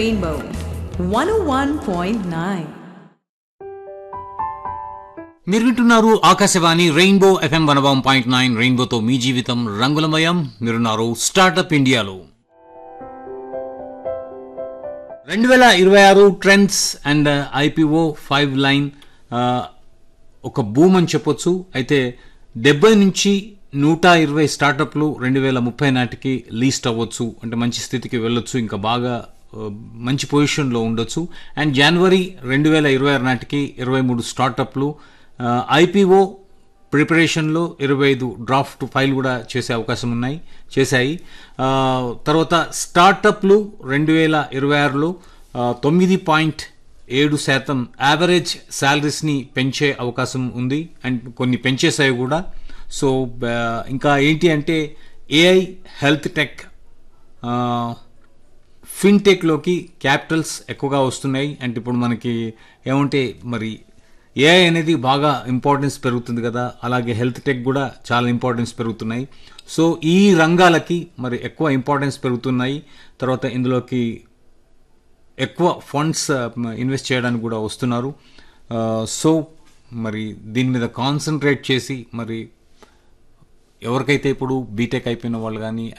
Rainbow 101.9. మీరు వింటున్నారు Akashvani rainbow FM one one point nine రెయిన్బోతో మీ జీవితం రంగులమయం మీరున్నారు స్టార్టప్ ఇండియాలో రెండు వేల ఇరవై ఆరు trends and IPO pipeline ఒక బూమ్ అని చెప్పొచ్చు అయితే డెబ్బై నుంచి నూట ఇరవై స్టార్టప్లు రెండు వేల ముప్పై నాటికి లీస్ట్ అవ్వచ్చు అంటే మంచి స్థితికి వెళ్ళొచ్చు ఇంకా బాగా ఆ, మంచి పొజిషన్లో ఉండొచ్చు అండ్ జనవరి రెండు వేల ఇరవై ఆరు నాటికి ఇరవై మూడు స్టార్టప్లు ఐపీఓ ప్రిపరేషన్లో ఇరవై ఐదు డ్రాఫ్ట్ ఫైల్ కూడా చేసే అవకాశం ఉన్నాయి చేశాయి ఆ, తర్వాత స్టార్టప్లు రెండు వేల ఇరవై ఆరులో ఆ, తొమ్మిది పాయింట్ ఏడు శాతం యావరేజ్ శాలరీస్ని పెంచే అవకాశం ఉంది అండ్ కొన్ని పెంచేసాయి కూడా సో ఆ, ఇంకా ఏంటి అంటే ఏఐ హెల్త్ టెక్ ఫిన్టెక్లోకి క్యాపిటల్స్ ఎక్కువగా వస్తున్నాయి అంటే ఇప్పుడు మనకి ఏమంటే మరి ఏఐ అనేది బాగా ఇంపార్టెన్స్ పెరుగుతుంది కదా అలాగే హెల్త్ టెక్ కూడా చాలా ఇంపార్టెన్స్ పెరుగుతున్నాయి సో ఈ రంగాలకి మరి ఎక్కువ ఇంపార్టెన్స్ పెరుగుతున్నాయి తర్వాత ఇందులోకి ఎక్కువ ఫండ్స్ ఇన్వెస్ట్ చేయడానికి కూడా వస్తున్నారు ఆ, సో మరి దీని మీద కాన్సన్ట్రేట్ చేసి మరి ఎవరికైతే ఇప్పుడు బీటెక్ అయిపోయిన వాళ్ళు కానీ